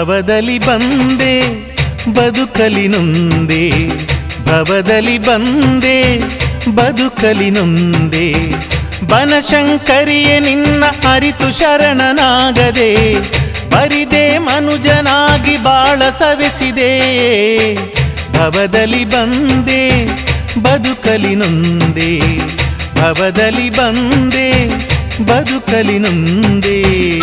ಭವದಲ್ಲಿ ಬಂದೆ ಬದುಕಲಿ ನೊಂದೆ ಭವದಲ್ಲಿ ಬಂದೆ ಬದುಕಲಿ ನೊಂದೆ ಬನಶಂಕರಿಯೇ ನಿನ್ನ ಅರಿತು ಶರಣನಾಗದೆ ಬರಿದೆ ಮನುಜನಾಗಿ ಬಾಳ ಸವೆಸಿದೆ ಭವದಲ್ಲಿ ಬಂದೆ ಬದುಕಲಿ ನೊಂದೆ ಭವದಲ್ಲಿ ಬಂದೆ ಬದುಕಲಿ ನೊಂದೆ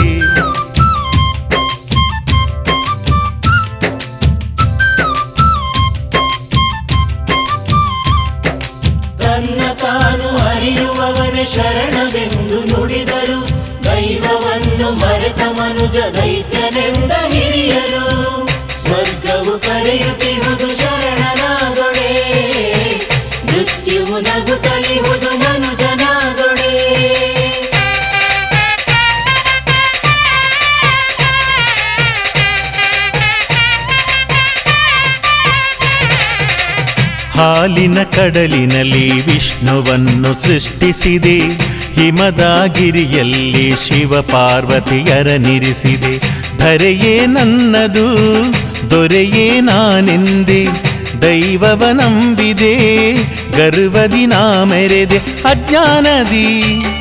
ತನ್ನ ತಾನು ಅರಿಯುವವನೇ ಶರಣವೆಂದು ನುಡಿದರು ದೈವವನ್ನು ಮರೆತ ಮನುಜ ದೈತ್ಯನೆಂದ ಹಿರಿಯರು ಸ್ವರ್ಗವು ಕರೆಯುತ್ತಿರುವುದು ಶರಣನಾದೊಡೆ ಮೃತ್ಯುವು ನಗುತ್ತಲಿಹುದು ಮನುಜನಾದೊಡೆ ಹಾಲಿನ ಕಡಲಿನಲ್ಲಿ ವಿಷ್ಣುವನ್ನು ಸೃಷ್ಟಿಸಿದೆ ಹಿಮದ ಗಿರಿಯಲ್ಲಿ ಶಿವ ಪಾರ್ವತಿಯರನಿರಿಸಿದೆ ಧರೆಯೇ ನನ್ನದು ದೊರೆಯೇ ನಾನೆಂದೆ ದೈವವ ನಂಬಿದೆ ಗರ್ವದಿ ನಾ ಮೆರೆದೆ ಅಜ್ಞಾನದಿ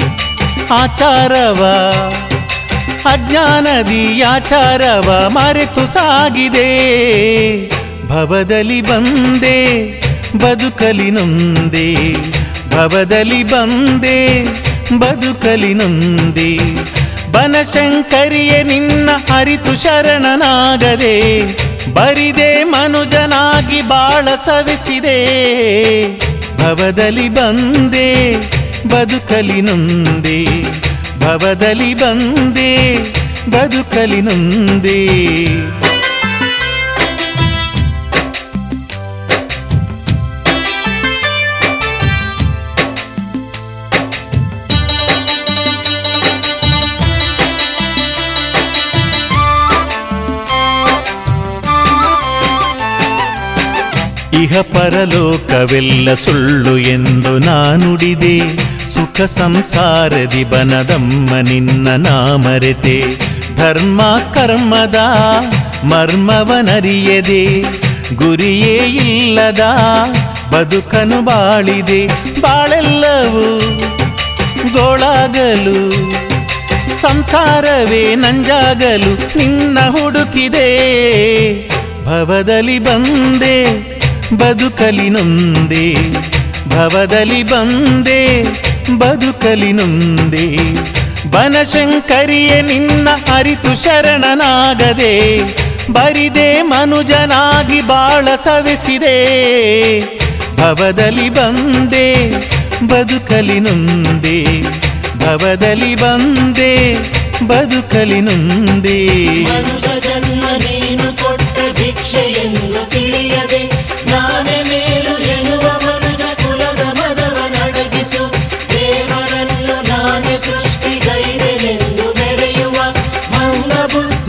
ಆಚಾರವ ಅಜ್ಞಾನದಿ ಆಚಾರವ ಮರೆತು ಸಾಗಿದೆ ಭವದಲ್ಲಿ ಬಂದೆ ಬದುಕಲಿ ನೊಂದೆ ಭವದಲ್ಲಿ ಬಂದೆ ಬದುಕಲಿ ನೊಂದೆ ಬನಶಂಕರಿಯೇ ನಿನ್ನ ಅರಿತು ಶರಣನಾಗದೆ ಬರಿದೆ ಮನುಜನಾಗಿ ಬಾಳ ಸವೆಸಿದೆ ಭವದಲ್ಲಿ ಬಂದೆ ಬದುಕಲಿ ನೊಂದೆ ಭವದಲ್ಲಿ ಬಂದೆ ಬದುಕಲಿ ನೊಂದೆ ಇಹ ಪರಲೋಕವೆಲ್ಲ ಸುಳ್ಳು ಎಂದು ನಾನುಡಿದೆ ಸುಖ ಸಂಸಾರದಿ ಬನದಮ್ಮ ನಿನ್ನ ನಾ ಮರೆತೆ ಧರ್ಮ ಕರ್ಮದ ಮರ್ಮವನರಿಯದೆ ಗುರಿಯೇ ಇಲ್ಲದ ಬದುಕನು ಬಾಳಿದೆ ಬಾಳೆಲ್ಲವೂ ಗೋಳಾಗಲು ಸಂಸಾರವೇ ನಂಜಾಗಲು ನಿನ್ನ ಹುಡುಕಿದೆ ಭವದಲ್ಲಿ ಬಂದೆ ಬದುಕಲಿ ನೊಂದೆ ಭವದಲ್ಲಿ ಬಂದೆ ಬದುಕಲಿ ನೊಂದೆ ಬನಶಂಕರಿಯೇ ನಿನ್ನ ಅರಿತು ಶರಣನಾಗದೆ ಬರಿದೆ ಮನುಜನಾಗಿ ಬಾಳ ಸವೆಸಿದೆ ಭವದಲ್ಲಿ ಬಂದೆ ಬದುಕಲಿ ನೊಂದೆ ಭವದಲ್ಲಿ ಬಂದೆ ಬದುಕಲಿ ನೊಂದೆ ಮನುಜ ಜನ್ಮ ನೀನು ಕೊಟ್ಟ ಭಿಕ್ಷೆ ಎಂದು ತಿಳಿಯದೆ ನಾನೇ ಮೇಲು ಎನ್ನುವ ಮನುಜ ಕುಲದ ಮದವ ನಡಗಿಸು ದೇವರನ್ನು ನಾನೇ ಸೃಷ್ಟಿಗೈದೆನೆಂದು ಮೆರೆಯುವ ಮಂಗ ಬುದ್ಧಿ